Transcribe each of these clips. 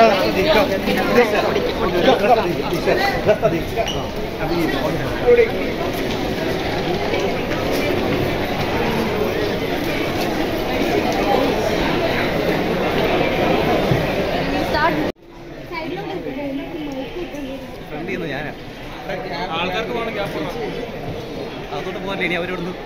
Front ചെയ്യുന്നത് ഞാനാ ആൾക്കാർക്ക് പോകണം ഗ്യാപ്പ് അതോട്ട് പോകാൻ ഇനി അവരോടൊന്ന്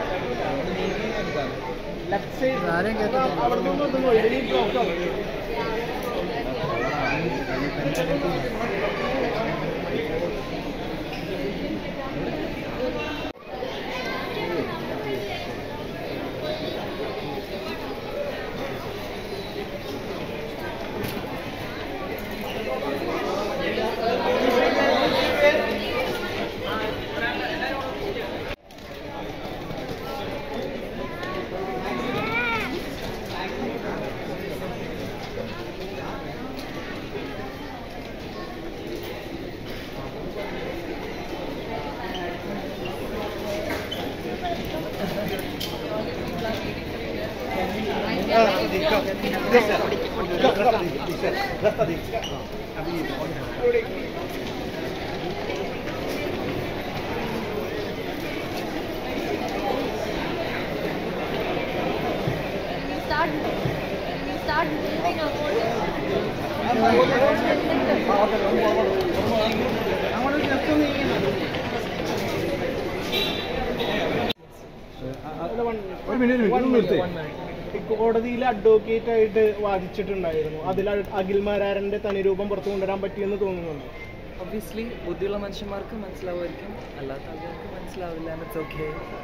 start start moving upward. ഒരു മിനിറ്റ് കോടതിയിൽ അഡ്വക്കേറ്റ് ആയിട്ട് വാദിച്ചിട്ടുണ്ടായിരുന്നു അതിൽ അഖിൽമാരാരന്റെ തനിരൂപം പുറത്തു കൊണ്ടുവരാൻ പറ്റിയെന്ന് തോന്നുന്നുണ്ട് ഒബ്വിയസ്ലി ബുദ്ധിയുള്ള മനുഷ്യന്മാർക്ക് മനസ്സിലാവുമായിരിക്കും അല്ലാത്ത ആൾക്കാർക്ക് മനസ്സിലാവില്ല ഇറ്റ്സ് ഓക്കെ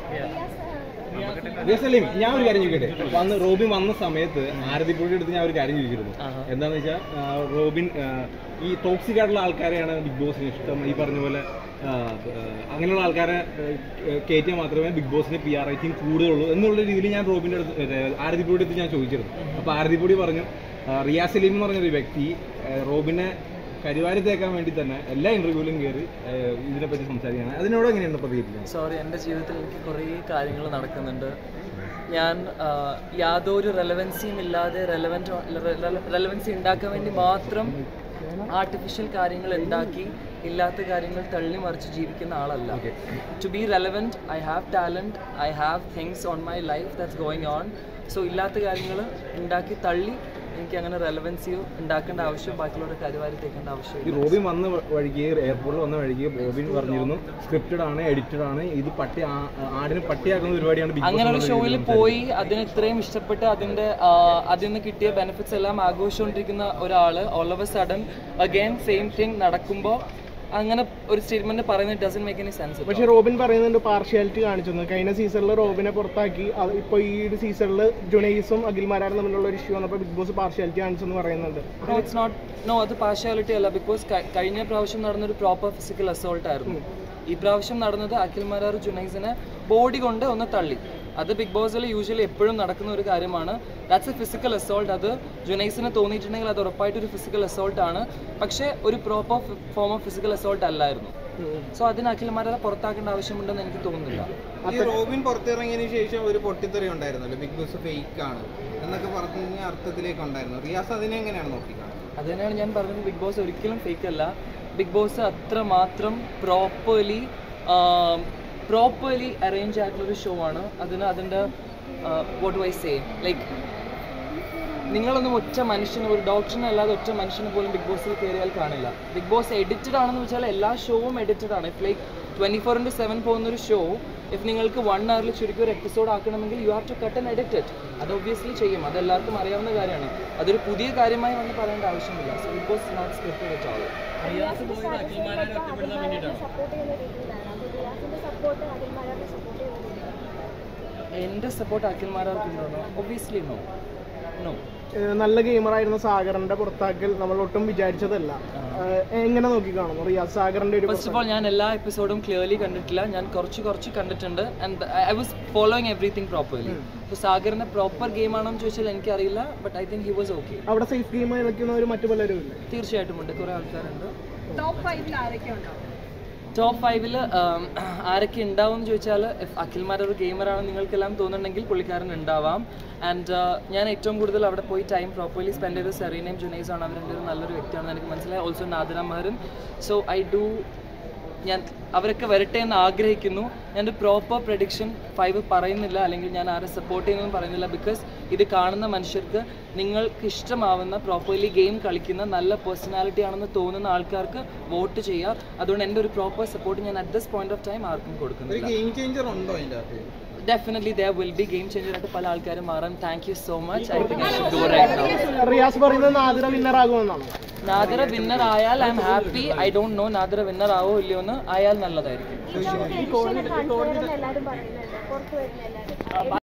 സലീം ഞാൻ ഒരു കാര്യം ചോദിക്കട്ടെ വന്ന് റോബിൻ വന്ന സമയത്ത് ആരതിപ്പുഴയുടെ അടുത്ത് ഞാൻ ഒരു കാര്യം ചോദിച്ചിരുന്നു ആഹാ. എന്താന്ന് വെച്ചാൽ റോബിൻ ആ, ഈ ടോക്സിക് ആയിട്ടുള്ള ആൾക്കാരെയാണ് ബിഗ് ബോസിന് ഇഷ്ടം ഈ പറഞ്ഞ പോലെ ആ, ആ, അങ്ങനെയുള്ള ആൾക്കാരെ കയറ്റിയാൽ മാത്രമേ ബിഗ് ബോസിന് പി ആർ റേറ്റിംഗ് കൂടുതലുള്ളൂ എന്നുള്ള രീതിയിൽ ഞാൻ റോബിൻ്റെ അടുത്ത് മറ്റേ ആരതിപ്പുഴയുടെ അടുത്ത് ഞാൻ ചോദിച്ചിരുന്നു അപ്പോൾ ആരതിപ്പുടി പറഞ്ഞു ആ, റിയാ സലീം എന്ന് പറഞ്ഞൊരു വ്യക്തി ആ, റോബിനെ കരിവാരി തേക്കാൻ വേണ്ടി തന്നെ എല്ലാ ഇന്റർവ്യൂവിലും കയറി ആ, ഇതിനെപ്പറ്റി സംസാരിക്കുകയാണ് അതിനോട് എങ്ങനെയാണ് പ്രതികരിക്കുന്നത് സോറി എൻ്റെ ജീവിതത്തിൽ എനിക്ക് കുറേ കാര്യങ്ങൾ നടക്കുന്നുണ്ട് ഞാൻ ആ, യാതൊരു റെലവൻസിയും ഇല്ലാതെ റെലവൻറ്റ് റെലവൻസി ഉണ്ടാക്കാൻ വേണ്ടി മാത്രം ആർട്ടിഫിഷ്യൽ കാര്യങ്ങൾ ഉണ്ടാക്കി ഇല്ലാത്ത കാര്യങ്ങൾ തള്ളി മറിച്ച് ജീവിക്കുന്ന ആളല്ല to be relevant I have talent I have things on my life that's going on so ഇല്ലാത്ത കാര്യങ്ങൾ ഉണ്ടാക്കി തള്ളി എനിക്ക് അങ്ങനെ റെലവൻസിയോ ഉണ്ടാക്കേണ്ട ആവശ്യം ബാക്കിയുള്ളവരുടെ കരുവാരി തേക്കേണ്ട ഈ ആവശ്യമില്ല റോബിൻ വന്ന വഴിക്ക് എയർപോർട്ടിൽ വന്ന വഴിക്ക് റോബിൻ പറഞ്ഞിരുന്നു സ്ക്രിപ്റ്റഡ് ആണ് എഡിറ്റഡ് ആണ് ഇത് പട്ടി ആ- ആടിനെ പട്ടിയാക്കുന്ന പരിപാടിയാണ് ബിഗ് അങ്ങനെ ഒരു ഷോയിൽ പോയി അതിന് ഇത്രയും ഇഷ്ടപ്പെട്ട് അതിന്റെ ആ, അതിൽ നിന്ന് കിട്ടിയ ബെനിഫിറ്റ്സ് എല്ലാം ആഘോഷിച്ചുകൊണ്ടിരിക്കുന്ന ഒരാൾ all of a sudden again same thing നടക്കുമ്പോൾ അങ്ങനെ ഒരു സ്റ്റേറ്റ്മെന്റ് പറയുന്നത് ഡസൻ മേക്ക് എനി സെൻസ് പക്ഷെ റോബിൻ പറയുന്നുണ്ട് പാർഷ്യാലിറ്റി കാണിച്ചെന്ന് കഴിഞ്ഞ സീസണിൽ റോബിനെ പുറത്താക്കി അത് ഇപ്പൊ ഈ ഒരു സീസണിൽ ജുനൈസും അഖിൽമാരാരും തമ്മിലുള്ള ഒരു ഇഷ്യൂ വന്നപ്പോൾ ബിഗ് ബോസ് പാർഷ്യാലിറ്റി കാണിച്ചെന്ന് പറയുന്നുണ്ട് നോ ഇറ്റ്സ് നോട്ട് നോ അത് പാർഷ്യാലിറ്റി അല്ല ബിക്കോസ് കഴിഞ്ഞ പ്രാവശ്യം നടന്നൊരു പ്രോപ്പർ ഫിസിക്കൽ അസോൾട്ട് ആയിരുന്നു ഈ പ്രാവശ്യം നടന്നത് അഖിൽ മരാർ ജുനൈസിനെ ബോഡി കൊണ്ട് ഒന്ന് തള്ളി അത് ബിഗ് ബോസിൽ യൂഷ്വലി എപ്പോഴും നടക്കുന്ന ഒരു കാര്യമാണ് ദാറ്റ്സ് എ ഫിസിക്കൽ അസോൾട്ട് അത് ജുനൈസിന് തോന്നിയിട്ടുണ്ടെങ്കിൽ അത് ഉറപ്പായിട്ട് ഒരു ഫിസിക്കൽ അസോൾട്ട് ആണ് പക്ഷേ ഒരു proper form of physical assault അല്ലായിരുന്നു സോ അതിന് അഖിൽ മരാറെ പുറത്താക്കേണ്ട ആവശ്യമുണ്ടെന്ന് എനിക്ക് തോന്നുന്നില്ല ഈ റോബിൻ പുറത്തിറങ്ങിയതിന് ശേഷം ഒരു പൊട്ടിത്തെറി ഉണ്ടായിരുന്നല്ലോ ബിഗ് ബോസ് ഫേക്ക് ആണ് എന്നൊക്കെ പറഞ്ഞ അർത്ഥത്തിലേക്ക് ഉണ്ടായിരുന്നു റിയാസ് അതിനെ എങ്ങനെയാണ് നോക്കിക്കാണുന്നത് അത് തന്നെയാണ് ഞാൻ പറഞ്ഞത് ബിഗ് ബോസ് ഒരിക്കലും ഫേക്ക് അല്ല ബിഗ് ബോസ് അത്ര മാത്രം പ്രോപ്പർലി പ്രോപ്പർലി അറേഞ്ച് ആയിട്ടുള്ളൊരു ഷോ ആണ് അതിന് അതിൻ്റെ വോട്ട് വൈ സേ ലൈക്ക് നിങ്ങളൊന്നും ഒറ്റ മനുഷ്യന് ഒരു ഡോക്ടറിനെ അല്ലാതെ ഒറ്റ മനുഷ്യന് പോലും ബിഗ് ബോസിൽ കയറിയാൽ കാണില്ല ബിഗ് ബോസ് എഡിറ്റഡ് ആണെന്ന് വെച്ചാൽ എല്ലാ ഷോവും എഡിറ്റഡ് ആണ് if like twenty four into seven പോകുന്ന ഒരു ഷോ ഇഫ് നിങ്ങൾക്ക് വൺ അവറിൽ ചുരുക്കി ഒരു എപ്പിസോഡ് ആക്കണമെങ്കിൽ you have to cut and edit it അത് ഒബ്വിയസ്ലി ചെയ്യും അത് എല്ലാവർക്കും അറിയാവുന്ന കാര്യമാണ് അതൊരു പുതിയ കാര്യമായി വന്ന് പറയേണ്ട ആവശ്യമില്ല so Bigg Boss not scripted at all support ചെയ്യുന്ന രീതിയിലാണ് അപ്പോൾ റിയാസിന്റെ സപ്പോർട്ട് അഖിൽമാരാറിനെ സപ്പോർട്ട് ചെയ്യുന്ന രീതിയിലാണ് എൻ്റെ സപ്പോർട്ട് അഖിൽമാരാർക്കുണ്ടോ ഒബ്വിയസ്ലി നോ നോ ഏഹ് നല്ല ഗെയിമറായിരുന്ന സാഗറിന്റെ പുറത്താക്കൽ നമ്മൾ ഒട്ടും വിചാരിച്ചതല്ല ഏഹ് എങ്ങനെ നോക്കി കാണുന്നു റിയാസ് സാഗറിന്റെ ഒരു ഫസ്റ്റ് ഓഫ് ഓൾ ഞാൻ എല്ലാ എപ്പിസോഡും ക്ലിയർലി കണ്ടിട്ടില്ല ഞാൻ കുറച്ച് കുറച്ച് കണ്ടിട്ടുണ്ട് and I was following everything properly അപ്പോൾ സാഗറിന്റെ പ്രോപ്പർ ഗെയിം ആണോ എന്ന് ചോദിച്ചാൽ എനിക്കറിയില്ല but I think he was okay അവിടെ സേഫ് ഗെയിം കളിക്കുന്നവർ മറ്റു പലരും ഇല്ല തീർച്ചയായിട്ടും ഉണ്ട് കുറേ ആൾക്കാരുണ്ട് ടോപ്പ് ഫൈവിൽ ആരൊക്കെ ഉണ്ടാവും ടോപ്പ് ഫൈവിൽ ആരൊക്കെ ഉണ്ടാവും എന്ന് ചോദിച്ചാൽ അഖിൽമാർ ഒരു ഗെയിമറാണെന്ന് നിങ്ങൾക്കെല്ലാം തോന്നുന്നുണ്ടെങ്കിൽ പുള്ളിക്കാരൻ ഉണ്ടാവാം ആൻഡ് ഞാൻ ഏറ്റവും കൂടുതൽ അവിടെ പോയി ടൈം പ്രോപ്പർലി സ്പെൻഡ് ചെയ്ത് സെറീനയും ജുനൈസ് ആണ് അവർ രണ്ടുപേരും നല്ലൊരു വ്യക്തിയാണെന്ന് എനിക്ക് മനസ്സിലായി also Nadina Mehrin so I do ഞാൻ അവരൊക്കെ വരട്ടെ എന്ന് ആഗ്രഹിക്കുന്നു ഞാനൊരു പ്രോപ്പർ പ്രഡിക്ഷൻ ഫൈവ് പറയുന്നില്ല അല്ലെങ്കിൽ ഞാൻ ആരെ സപ്പോർട്ട് ചെയ്യുന്നതെന്ന് പറയുന്നില്ല ബിക്കോസ് ഇത് കാണുന്ന മനുഷ്യർക്ക് നിങ്ങൾക്ക് ഇഷ്ടമാവുന്ന പ്രോപ്പർലി ഗെയിം കളിക്കുന്ന നല്ല പേഴ്സണാലിറ്റി ആണെന്ന് തോന്നുന്ന ആൾക്കാർക്ക് വോട്ട് ചെയ്യുക അതുകൊണ്ട് എൻ്റെ ഒരു പ്രോപ്പർ സപ്പോർട്ട് ഞാൻ at this point of time ആർക്കും ഒരു കൊടുക്കുന്നില്ല ഗെയിം ചേഞ്ചർ ഉണ്ടോ അതിൻ്റെ അകത്ത് definitely there will be game changer ആയിട്ട് പല ആൾക്കാരും മാറാൻ thank you so much I think I should do right now Riyas പറയുന്നത് നാദിറ വിന്നർ ആകുമെന്നാണ് നാദിറ വിന്നർ ആയാൽ I'm happy I don't know Nadira winner ആവോ ഇല്ലയോ എന്ന് ആയാൽ നല്ലതായിരിക്കും ഇത്തവണ എഡിഷനെ കാണിച്ചു തരാമെന്ന് എല്ലാവരും പറയുന്നുണ്ട് പുറത്ത് വരുന്ന എല്ലാവരും